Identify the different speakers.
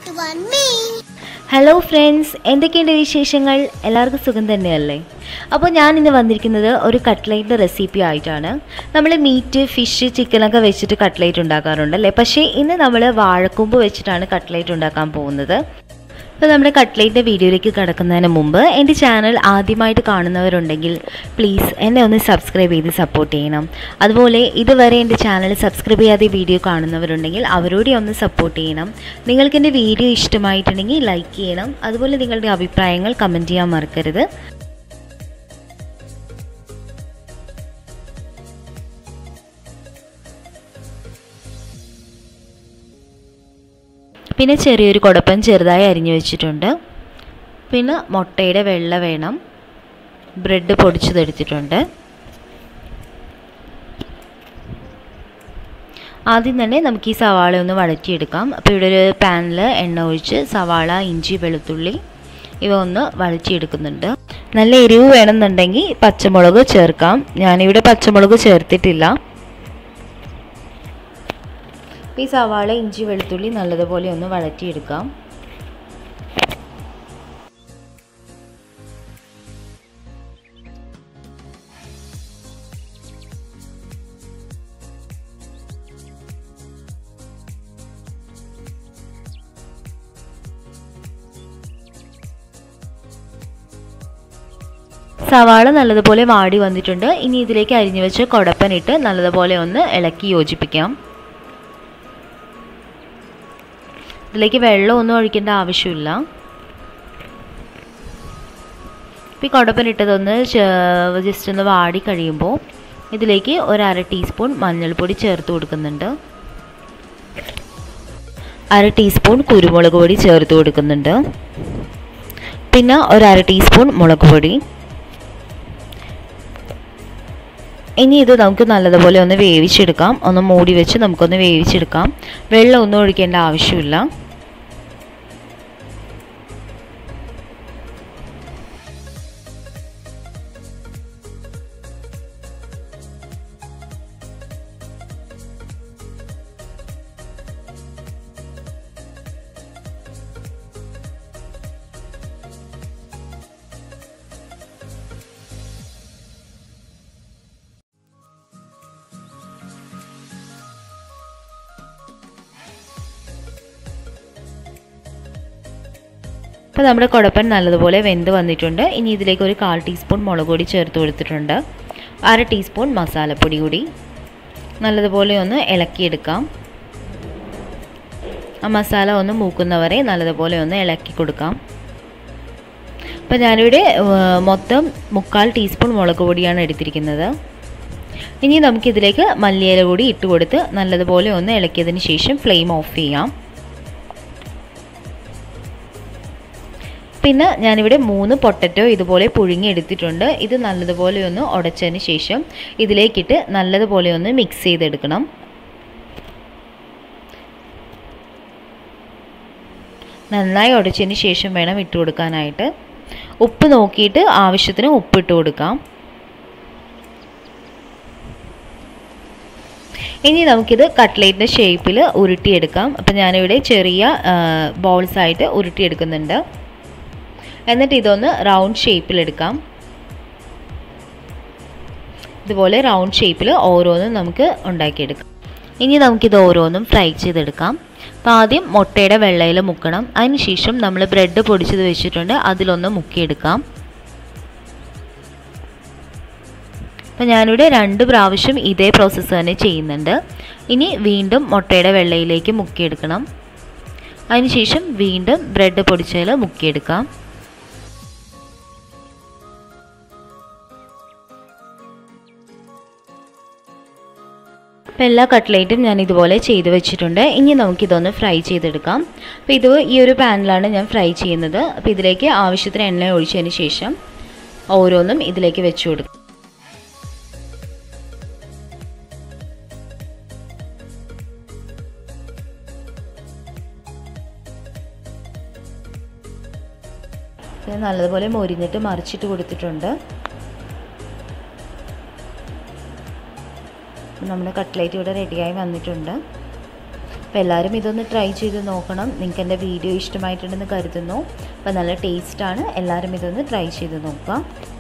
Speaker 1: one me.
Speaker 2: Hello friends എന്തൊക്കെയുണ്ട് വിശേഷങ്ങൾ എല്ലാവർക്കും സുഖം തന്നെയല്ലേ അപ്പോൾ ഞാൻ ഇന്ന് വന്നിരിക്കുന്നത് ഒരു കട്ട്ലേറ്റിൻ്റെ റെസിപ്പി ആയിട്ടാണ് നമ്മൾ മീറ്റ് ഫിഷ് ചിക്കനൊക്കെ വെച്ചിട്ട് കട്ട്ലേറ്റ് ഉണ്ടാക്കാറുണ്ട് അല്ലേ പക്ഷേ ഇന്ന് നമ്മൾ വാഴക്കൊമ്പ് വെച്ചിട്ടാണ് കട്ട്ലേറ്റ് ഉണ്ടാക്കാൻ പോകുന്നത് അപ്പോൾ നമ്മുടെ കട്ട്ലേറ്റിൻ്റെ വീഡിയോയിലേക്ക് കിടക്കുന്നതിന് മുമ്പ് എൻ്റെ ചാനൽ ആദ്യമായിട്ട് കാണുന്നവരുണ്ടെങ്കിൽ പ്ലീസ് എന്നെ ഒന്ന് സബ്സ്ക്രൈബ് ചെയ്ത് സപ്പോർട്ട് ചെയ്യണം അതുപോലെ ഇതുവരെ എൻ്റെ ചാനൽ സബ്സ്ക്രൈബ് ചെയ്യാതെ വീഡിയോ കാണുന്നവരുണ്ടെങ്കിൽ അവരോട് ഒന്ന് സപ്പോർട്ട് ചെയ്യണം നിങ്ങൾക്ക് എൻ്റെ വീഡിയോ ഇഷ്ടമായിട്ടുണ്ടെങ്കിൽ ലൈക്ക് ചെയ്യണം അതുപോലെ നിങ്ങളുടെ അഭിപ്രായങ്ങൾ കമൻറ്റ് ചെയ്യാൻ മറക്കരുത് പിന്നെ ചെറിയൊരു കുടപ്പൻ ചെറുതായി അരിഞ്ഞു വെച്ചിട്ടുണ്ട് പിന്നെ മുട്ടയുടെ വെള്ള വേണം ബ്രെഡ് പൊടിച്ചതെടുത്തിട്ടുണ്ട് ആദ്യം തന്നെ നമുക്ക് ഈ സവാള ഒന്ന് വഴറ്റിയെടുക്കാം അപ്പോൾ ഇവിടെ ഒരു പാനിൽ എണ്ണ ഒഴിച്ച് സവാള ഇഞ്ചി വെളുത്തുള്ളി ഇവ ഒന്ന് വഴറ്റിയെടുക്കുന്നുണ്ട് നല്ല എരിവ് വേണമെന്നുണ്ടെങ്കിൽ പച്ചമുളക് ചേർക്കാം ഞാനിവിടെ പച്ചമുളക് ചേർത്തിട്ടില്ല ഈ സവാള ഇഞ്ചി വെളുത്തുള്ളി നല്ലതുപോലെ ഒന്ന് വഴറ്റിയെടുക്കാം സവാള നല്ലതുപോലെ വാടി വന്നിട്ടുണ്ട് ഇനി ഇതിലേക്ക് അരിഞ്ഞു വെച്ച് കൊടപ്പനിട്ട് നല്ലതുപോലെ ഒന്ന് ഇളക്കി യോജിപ്പിക്കാം ഇതിലേക്ക് വെള്ളം ഒന്നും ഒഴിക്കേണ്ട ആവശ്യമില്ല ഇപ്പോൾ ഈ കുടപ്പനിട്ടതൊന്ന് ജസ്റ്റ് ഒന്ന് വാടി കഴിയുമ്പോൾ ഇതിലേക്ക് ഒരു അര ടീസ്പൂൺ മഞ്ഞൾപ്പൊടി ചേർത്ത് കൊടുക്കുന്നുണ്ട് അര ടീസ്പൂൺ കുരുമുളക് പൊടി ചേർത്ത് കൊടുക്കുന്നുണ്ട് പിന്നെ ഒരു അര ടീസ്പൂൺ മുളക് പൊടി ഇനി ഇത് നമുക്ക് നല്ലതുപോലെ ഒന്ന് വേവിച്ചെടുക്കാം ഒന്ന് മൂടി വെച്ച് നമുക്കൊന്ന് വേവിച്ചെടുക്കാം വെള്ളം ഒന്നും ഒഴിക്കേണ്ട ആവശ്യമില്ല അപ്പോൾ നമ്മുടെ കുടപ്പൻ നല്ലതുപോലെ വെന്ത് വന്നിട്ടുണ്ട് ഇനി ഇതിലേക്ക് ഒരു കാൽ ടീസ്പൂൺ മുളക് പൊടി ചേർത്ത് കൊടുത്തിട്ടുണ്ട് അര ടീസ്പൂൺ മസാലപ്പൊടി കൂടി നല്ലതുപോലെ ഒന്ന് ഇളക്കിയെടുക്കാം ആ മസാല ഒന്ന് മൂക്കുന്നവരെ നല്ലതുപോലെ ഒന്ന് ഇളക്കി കൊടുക്കാം അപ്പോൾ ഞാനിവിടെ മൊത്തം മുക്കാൽ ടീസ്പൂൺ മുളക് പൊടിയാണ് എടുത്തിരിക്കുന്നത് ഇനി നമുക്കിതിലേക്ക് മല്ലിയില കൂടി ഇട്ട് കൊടുത്ത് നല്ലതുപോലെ ഒന്ന് ഇളക്കിയതിന് ശേഷം ഫ്ലെയിം ഓഫ് ചെയ്യാം പിന്നെ ഞാനിവിടെ മൂന്ന് പൊട്ടറ്റോ ഇതുപോലെ പുഴുങ്ങി എടുത്തിട്ടുണ്ട് ഇത് നല്ലതുപോലെ ഒന്ന് ഉടച്ചതിന് ശേഷം ഇതിലേക്കിട്ട് നല്ലതുപോലെ ഒന്ന് മിക്സ് ചെയ്തെടുക്കണം നന്നായി ഉടച്ചതിന് ശേഷം വേണം ഇട്ട് കൊടുക്കാനായിട്ട് ഉപ്പ് നോക്കിയിട്ട് ആവശ്യത്തിന് ഉപ്പിട്ട് കൊടുക്കാം ഇനി നമുക്കിത് കട്ട്ലേറ്റിൻ്റെ ഷേപ്പിൽ ഉരുട്ടിയെടുക്കാം അപ്പം ഞാനിവിടെ ചെറിയ ബോൾസ് ആയിട്ട് ഉരുട്ടിയെടുക്കുന്നുണ്ട് എന്നിട്ട് ഇതൊന്ന് റൗണ്ട് ഷേപ്പിലെടുക്കാം ഇതുപോലെ റൗണ്ട് ഷേപ്പിൽ ഓരോന്നും നമുക്ക് ഉണ്ടാക്കിയെടുക്കാം ഇനി നമുക്കിത് ഓരോന്നും ഫ്രൈ ചെയ്തെടുക്കാം അപ്പോൾ ആദ്യം മുട്ടയുടെ വെള്ളയിൽ മുക്കണം അതിനുശേഷം നമ്മൾ ബ്രെഡ് പൊടിച്ചത് വെച്ചിട്ടുണ്ട് അതിലൊന്ന് മുക്കിയെടുക്കാം അപ്പോൾ ഞാനിവിടെ രണ്ട് പ്രാവശ്യം ഇതേ പ്രോസസ്സ് തന്നെ ചെയ്യുന്നുണ്ട് ഇനി വീണ്ടും മുട്ടയുടെ വെള്ളയിലേക്ക് മുക്കിയെടുക്കണം അതിനുശേഷം വീണ്ടും ബ്രെഡ് പൊടിച്ചതിൽ മുക്കിയെടുക്കാം അപ്പോൾ എല്ലാ കട്ട്ലേറ്റും ഞാൻ ഇതുപോലെ ചെയ്ത് വെച്ചിട്ടുണ്ട് ഇനി നമുക്കിതൊന്ന് ഫ്രൈ ചെയ്തെടുക്കാം അപ്പോൾ ഇത് ഈ ഒരു പാനിലാണ് ഞാൻ ഫ്രൈ ചെയ്യുന്നത് അപ്പോൾ ഇതിലേക്ക് ആവശ്യത്തിന് എണ്ണ ഒഴിച്ചതിന് ശേഷം ഓരോന്നും ഇതിലേക്ക് വെച്ച് കൊടുക്കും നല്ലതുപോലെ മൊരിഞ്ഞിട്ട് മറിച്ചിട്ട് കൊടുത്തിട്ടുണ്ട് നമ്മുടെ കട്ട്ലേറ്റ് ഇവിടെ റെഡിയായി വന്നിട്ടുണ്ട് അപ്പോൾ എല്ലാവരും ഇതൊന്ന് ട്രൈ ചെയ്ത് നോക്കണം നിങ്ങൾക്ക് എൻ്റെ വീഡിയോ ഇഷ്ടമായിട്ടുണ്ടെന്ന് കരുതുന്നു അപ്പോൾ നല്ല ടേസ്റ്റാണ് എല്ലാവരും ഇതൊന്ന് ട്രൈ ചെയ്ത് നോക്കുക